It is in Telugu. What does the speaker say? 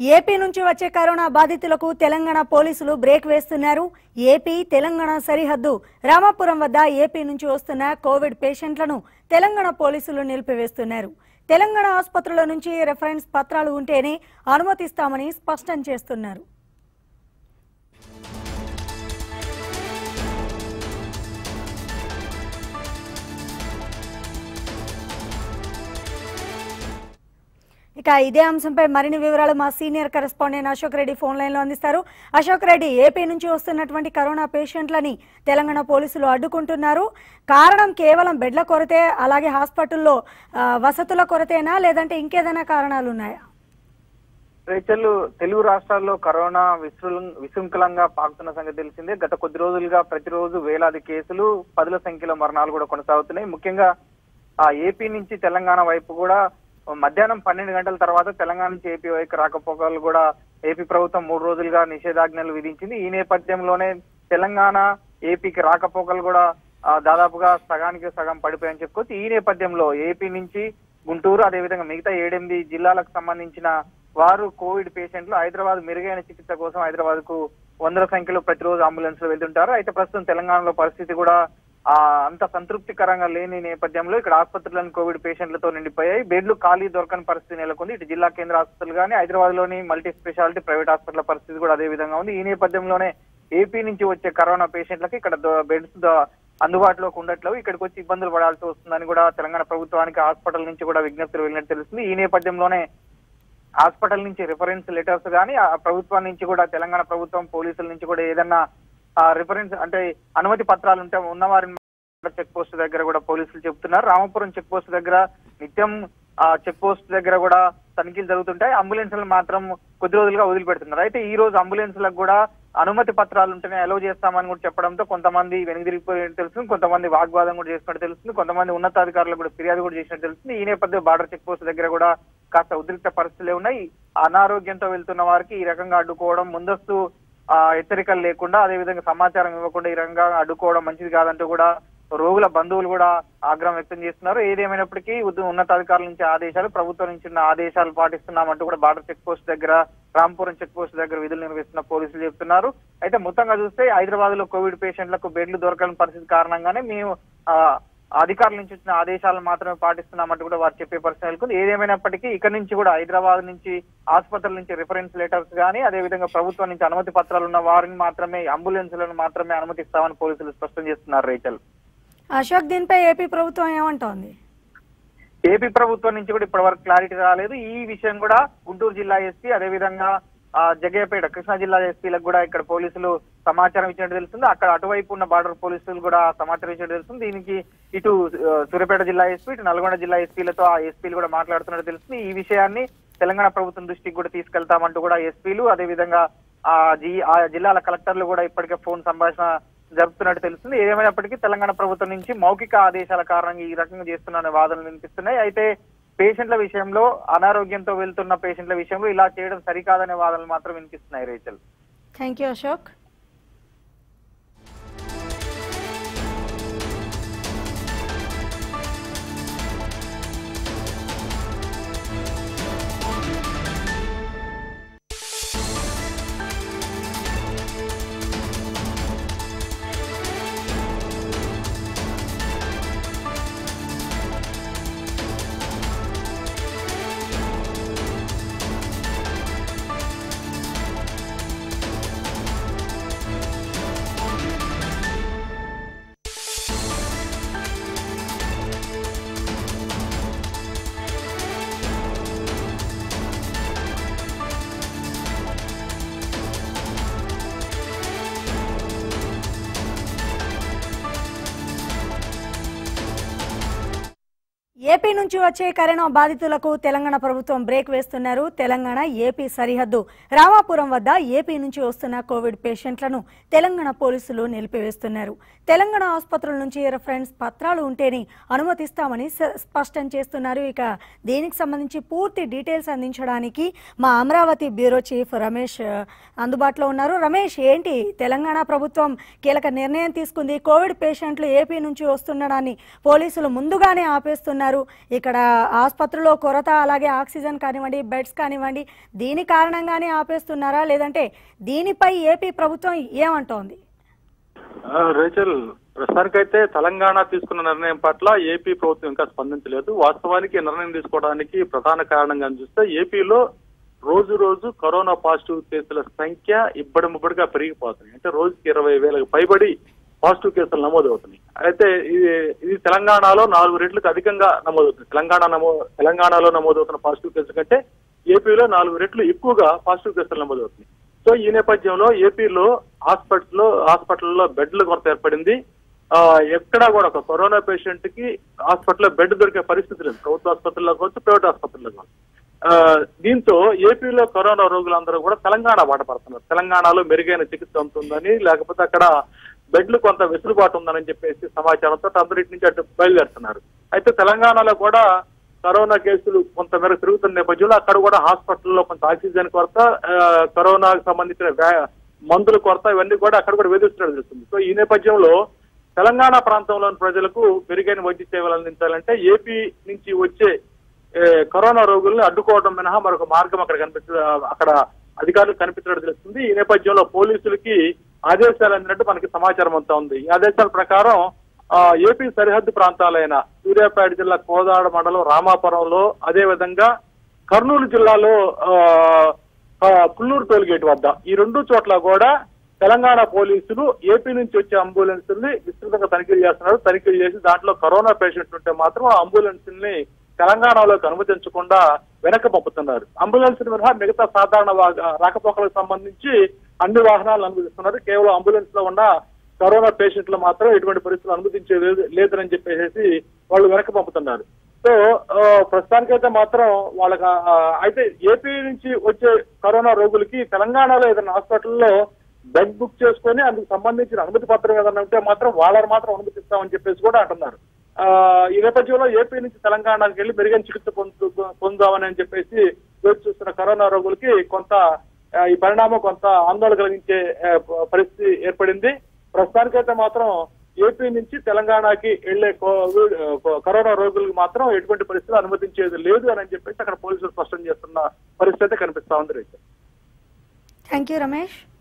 ఏపీ నుంచి వచ్చే కరోనా బాధితులకు తెలంగాణ పోలీసులు బ్రేక్ వేస్తున్నారు ఏపీ తెలంగాణ సరిహద్దు రామాపురం వద్ద ఏపీ నుంచి వస్తున్న కోవిడ్ పేషెంట్లను తెలంగాణ పోలీసులు నిలిపివేస్తున్నారు తెలంగాణ ఆసుపత్రుల నుంచి రెఫరెన్స్ పత్రాలు ఉంటేనే అనుమతిస్తామని స్పష్టం చేస్తున్నారు ఇక ఇదే అంశంపై మరిన్ని వివరాలు మా senior correspondent Ashok Reddy phone లైన్లో అందిస్తారు అశోక్ రెడ్డి ఏపీ నుంచి వస్తున్నటువంటి కరోనా పేషెంట్లని తెలంగాణ పోలీసులు అడ్డుకుంటున్నారు కారణం కేవలం బెడ్ల కొరతే అలాగే హాస్పిటల్లో ఆ, వసతుల కొరతేనా లేదంటే ఇంకేదైనా కారణాలు ఉన్నాయా రేచల్ తెలుగు రాష్ట్రాల్లో కరోనా విశృ విశృంఖలంగా పాకుతున్న సంగతి తెలిసిందే గత కొద్ది రోజులుగా ప్రతిరోజు వేలాది కేసులు పదుల సంఖ్యలో మరణాలు కూడా కొనసాగుతున్నాయి ముఖ్యంగా ఆ ఏపీ నుంచి తెలంగాణ వైపు కూడా మధ్యాహ్నం పన్నెండు గంటల తర్వాత తెలంగాణ నుంచి ఏపీ వైపు రాకపోకలు కూడా ఏపీ ప్రభుత్వం మూడు రోజులుగా నిషేధాజ్ఞలు విధించింది ఈ నేపథ్యంలోనే తెలంగాణ ఏపీకి రాకపోకలు కూడా ఆ, దాదాపుగా సగానికి సగం పడిపోయాయని చెప్పుకోవచ్చు ఈ నేపథ్యంలో ఏపీ నుంచి గుంటూరు అదేవిధంగా మిగతా ఏడెనిమిది జిల్లాలకు సంబంధించిన వారు కోవిడ్ పేషెంట్లు హైదరాబాద్ మెరుగైన చికిత్స కోసం హైదరాబాద్ కు వందల సంఖ్యలో ప్రతిరోజు అంబులెన్స్ లో వెళ్తుంటారు అయితే ప్రస్తుతం తెలంగాణలో పరిస్థితి కూడా ఆ అంత సంతృప్తికరంగా లేని నేపథ్యంలో ఇక్కడ ఆసుపత్రులను కోవిడ్ పేషెంట్లతో నిండిపోయాయి బెడ్లు ఖాళీ దొరకని పరిస్థితి నెలకొంది ఇటు జిల్లా కేంద్ర ఆసుపత్రులు కానీ హైదరాబాద్ లోని మల్టీ స్పెషాలిటీ ప్రైవేట్ హాస్పిటల్ పరిస్థితి కూడా అదే విధంగా ఉంది ఈ నేపథ్యంలోనే ఏపీ నుంచి వచ్చే కరోనా పేషెంట్లకి ఇక్కడ ద- బెడ్స్ ద- అందుబాటులోకి ఉండట్లేవు ఇక్కడికి వచ్చి ఇబ్బందులు పడాల్సి వస్తుందని కూడా తెలంగాణ ప్రభుత్వానికి హాస్పిటల్ నుంచి కూడా విజ్ఞప్తులు వెళ్ళినట్టు తెలుస్తుంది ఈ నేపథ్యంలోనే హాస్పిటల్ నుంచి రిఫరెన్స్ లెటర్స్ కానీ ఆ ప్రభుత్వం నుంచి కూడా తెలంగాణ ప్రభుత్వం పోలీసుల నుంచి కూడా ఏదన్నా రిఫరెన్స్ అంటే అనుమతి పత్రాలు ఉంటే ఉన్నవారిని చెక్ పోస్ట్ దగ్గర కూడా పోలీసులు చెప్తున్నారు రామపురం చెక్ పోస్ట్ దగ్గర నిత్యం ఆ చెక్ పోస్ట్ దగ్గర కూడా తనిఖీలు జరుగుతుంటాయి అంబులెన్స్లు మాత్రం కొద్ది రోజులుగా వదిలిపెడుతున్నారు అయితే ఈ రోజు అంబులెన్స్లకు కూడా అనుమతి పత్రాలు ఉంటేనే అలో చేస్తామని కూడా చెప్పడంతో కొంతమంది వెనుదిరిగిపోయినట్టు తెలుస్తుంది కొంతమంది వాగ్వాదం కూడా చేసినట్టు తెలుస్తుంది కొంతమంది ఉన్నతాధికారులు కూడా ఫిర్యాదు కూడా చేసినట్టు తెలుస్తుంది ఈ నేపథ్యం బార్డర్ చెక్ పోస్ట్ దగ్గర కూడా కాస్త ఉద్రిక్త పరిస్థితులే ఉన్నాయి అనారోగ్యంతో వెళ్తున్న వారికి ఈ రకంగా అడ్డుకోవడం ముందస్తు ఆ హెచ్చరికలు లేకుండా అదే విధంగా సమాచారం ఇవ్వకుండా ఈ రకంగా అడ్డుకోవడం మంచిది కాదంటూ కూడా రోగుల బంధువులు కూడా ఆగ్రహం వ్యక్తం చేస్తున్నారు ఏదేమైనప్పటికీ ఉద్ద- ఉన్నతాధికారుల నుంచి ఆదేశాలు ప్రభుత్వం నుంచి ఉన్న ఆదేశాలు పాటిస్తున్నామంటూ కూడా బార్డర్ చెక్ పోస్ట్ దగ్గర రాంపురం చెక్ పోస్ట్ దగ్గర విధులు నిర్వహిస్తున్న పోలీసులు చెప్తున్నారు అయితే మొత్తంగా చూస్తే హైదరాబాద్ లో కోవిడ్ పేషెంట్లకు బెడ్లు దొరకని పరిస్థితి కారణంగానే మేము ఆ, అధికారుల నుంచి వచ్చిన ఆదేశాలను మాత్రమే పాటిస్తున్నామంటూ కూడా వారు చెప్పే పరిస్థితి నెలకొంది ఏదేమైనప్పటికీ ఇక్కడ నుంచి కూడా హైదరాబాద్ నుంచి ఆసుపత్రుల నుంచి రిఫరెన్స్ లెటర్స్ కానీ అదేవిధంగా ప్రభుత్వం నుంచి అనుమతి పత్రాలు ఉన్న వారిని మాత్రమే అంబులెన్స్లను మాత్రమే అనుమతిస్తామని పోలీసులు స్పష్టం చేస్తున్నారు రేచల్ అశోక్ దీనిపై ఏపీ ప్రభుత్వం ఏమంటోంది ఏపీ ప్రభుత్వం నుంచి కూడా ఇప్పటివరకు క్లారిటీ రాలేదు ఈ విషయం కూడా గుంటూరు జిల్లా ఎస్పీ అదేవిధంగా ఆ, జగ్గయ్యపేట కృష్ణా జిల్లా ఎస్పీలకు కూడా ఇక్కడ పోలీసులు సమాచారం ఇచ్చినట్టు తెలుస్తుంది అక్కడ అటువైపు ఉన్న బార్డర్ పోలీసులు కూడా సమాచారం ఇచ్చినట్టు తెలుస్తుంది దీనికి ఇటు ఆ, సూర్యాపేట జిల్లా ఎస్పీ ఇటు నల్గొండ జిల్లా ఎస్పీలతో ఆ ఎస్పీలు కూడా మాట్లాడుతున్నట్టు తెలుస్తుంది ఈ విషయాన్ని తెలంగాణ ప్రభుత్వం దృష్టికి కూడా తీసుకెళ్తామంటూ కూడా ఎస్పీలు అదేవిధంగా ఆ జి ఆ జిల్లాల కలెక్టర్లు కూడా ఇప్పటికే ఫోన్ సంభాషణ జరుపుతున్నట్టు తెలుస్తుంది ఏమైనప్పటికీ తెలంగాణ ప్రభుత్వం నుంచి మౌఖిక ఆదేశాల కారణంగా ఈ రకంగా చేస్తున్న వాదనలు వినిపిస్తున్నాయి అయితే పేషెంట్ల విషయంలో అనారోగ్యంతో వెళ్తున్న పేషెంట్ల విషయంలో ఇలా చేయడం సరికాదనే వాదనలు మాత్రం వినిపిస్తున్నాయి Rachel thank you Ashok AP నుంచి వచ్చే కరోనా బాధితులకు తెలంగాణ ప్రభుత్వం బ్రేక్ వేస్తున్నారు తెలంగాణ ఏపీ సరిహద్దు రామాపురం వద్ద ఏపీ నుంచి వస్తున్న కోవిడ్ పేషెంట్లను తెలంగాణ పోలీసులు నిలిపివేస్తున్నారు తెలంగాణ ఆసుపత్రుల నుంచి రెఫరెన్స్ పత్రాలు ఉంటేనే అనుమతిస్తామని స- స్పష్టం చేస్తున్నారు ఇక దీనికి సంబంధించి పూర్తి డీటెయిల్స్ అందించడానికి మా అమరావతి బ్యూరో చీఫ్ రమేష్ ఆ, అందుబాటులో ఉన్నారు రమేష్ ఏంటి తెలంగాణ ప్రభుత్వం కీలక నిర్ణయం తీసుకుంది కోవిడ్ పేషెంట్లు ఏపీ నుంచి వస్తుండడాన్ని పోలీసులు ముందుగానే ఆపేస్తున్నారు చేస్తున్నారు ఇక్కడ ఆసుపత్రిలో కొరత అలాగే ఆక్సిజన్ కానివ్వండి బెడ్స్ కానివ్వండి దీని కారణంగానే ఆపేస్తున్నారా లేదంటే దీనిపై ఏపీ ప్రభుత్వం ఏమంటోంది ఆ, రేచల్ ప్రస్తుతానికైతే తెలంగాణ తీసుకున్న నిర్ణయం పట్ల ఏపీ ప్రభుత్వం ఇంకా స్పందించలేదు వాస్తవానికి ఈ నిర్ణయం తీసుకోవడానికి ప్రధాన కారణంగా చూస్తే ఏపీలో రోజు రోజు కరోనా పాజిటివ్ కేసుల సంఖ్య ఇబ్బడి ముబ్బడిగా పెరిగిపోతుంది అంటే రోజుకి ఇరవై వేలకు పైబడి పాజిటివ్ కేసులు నమోదవుతున్నాయి అయితే ఇది ఇది తెలంగాణలో నాలుగు రెట్లకు అధికంగా నమోదవుతుంది తెలంగాణ నమో తెలంగాణలో నమోదవుతున్న పాజిటివ్ కేసుల కంటే ఏపీలో నాలుగు రెట్లు ఎక్కువగా పాజిటివ్ కేసులు నమోదవుతున్నాయి సో ఈ నేపథ్యంలో ఏపీలో హాస్పిటల్లో హాస్పిటల్లో బెడ్ల కొరత ఏర్పడింది ఆ, ఎక్కడా కూడా ఒక కరోనా పేషెంట్ కి హాస్పిటల్లో బెడ్ దొరికే పరిస్థితి లేదు ప్రభుత్వ ఆసుపత్రుల్లో కావచ్చు ప్రైవేట్ ఆసుపత్రుల్లో కావచ్చు ఆ, దీంతో ఏపీలో కరోనా రోగులందరూ కూడా తెలంగాణ బాట పడుతున్నారు తెలంగాణలో మెరుగైన చికిత్స ఉంటుందని లేకపోతే అక్కడ బెడ్లు కొంత వెసులుబాటు ఉందని చెప్పేసి సమాచారంతో అందరి నుంచి అటు బయలుదేరుతున్నారు అయితే తెలంగాణలో కూడా కరోనా కేసులు కొంత మేరకు పెరుగుతున్న నేపథ్యంలో అక్కడ కూడా హాస్పిటల్లో కొంత ఆక్సిజన్ కొరత ఆ, కరోనాకు సంబంధించిన వ్యా- మందుల కొరత ఇవన్నీ కూడా అక్కడ కూడా వేధిస్తున్నట్టు తెలుస్తుంది సో ఈ నేపథ్యంలో తెలంగాణ ప్రాంతంలోని ప్రజలకు మెరుగైన వైద్య సేవలు అందించాలంటే ఏపీ నుంచి వచ్చే ఏ, కరోనా రోగుల్ని అడ్డుకోవడం మినహా మరొక మార్గం అక్కడ కనిపించ అక్కడ అధికారులకు కనిపించినట్టు తెలుస్తుంది ఈ నేపథ్యంలో పోలీసులకి ఆదేశాలు అందినట్టు మనకి సమాచారం అంతా ఉంది ఈ ఆదేశాల ప్రకారం ఆ, ఏపీ సరిహద్దు ప్రాంతాలైన సూర్యాపేట జిల్లా కోదాడ మండలం రామాపురంలో అదే విధంగా కర్నూలు జిల్లాలో ఆ, ఆ, పుల్లూరు టోల్ గేట్ వద్ద ఈ రెండు చోట్ల కూడా తెలంగాణ పోలీసులు ఏపీ నుంచి వచ్చే అంబులెన్సుల్ని విస్తృతంగా తనిఖీలు చేస్తున్నారు తనిఖీలు చేసి దాంట్లో కరోనా పేషెంట్ ఉంటే మాత్రం ఆ అంబులెన్సుల్ని తెలంగాణలోకి అనుమతించకుండా వెనక్కి పంపుతున్నారు అంబులెన్స్ మినహా మిగతా సాధారణ వా- రాకపోకలకు సంబంధించి అన్ని వాహనాలను అనుమతిస్తున్నారు కేవలం అంబులెన్స్ లో ఉన్న కరోనా పేషెంట్లు మాత్రం ఎటువంటి పరిస్థితులు అనుమతించే లేదు- లేదని చెప్పేసి వాళ్ళు వెనక్కి పంపుతున్నారు సో ఆ, ప్రస్తుతానికైతే మాత్రం వాళ్ళకి ఆ, అయితే ఏపీ నుంచి వచ్చే కరోనా రోగులకి తెలంగాణలో ఏదైనా హాస్పిటల్లో బెడ్ బుక్ చేసుకొని అందుకు సంబంధించిన అనుమతి పత్రం ఏదైనా ఉంటే మాత్రం వాళ్ళని మాత్రం అనుమతిస్తామని చెప్పేసి కూడా అంటున్నారు ఆ, ఈ నేపథ్యంలో ఏపీ నుంచి తెలంగాణకి వెళ్ళి మెరుగైన చికిత్స పొందు పొందామని అని చెప్పేసి వేచి చూస్తున్న కరోనా రోగులకి కొంత ఆ, ఈ పరిణామం కొంత ఆందోళన కలిగించే ఆ, ప- పరిస్థితి ఏర్పడింది ప్రస్తుతానికైతే మాత్రం ఏపీ నుంచి తెలంగాణకి వెళ్లే కోవిడ్ ఆ, కరోనా రోగులకు మాత్రం ఎటువంటి పరిస్థితులు అనుమతించేది లేదు అని చెప్పేసి అక్కడ పోలీసులు స్పష్టం చేస్తున్న పరిస్థితి అయితే కనిపిస్తా ఉంది రైతు థ్యాంక్ యూ రమేష్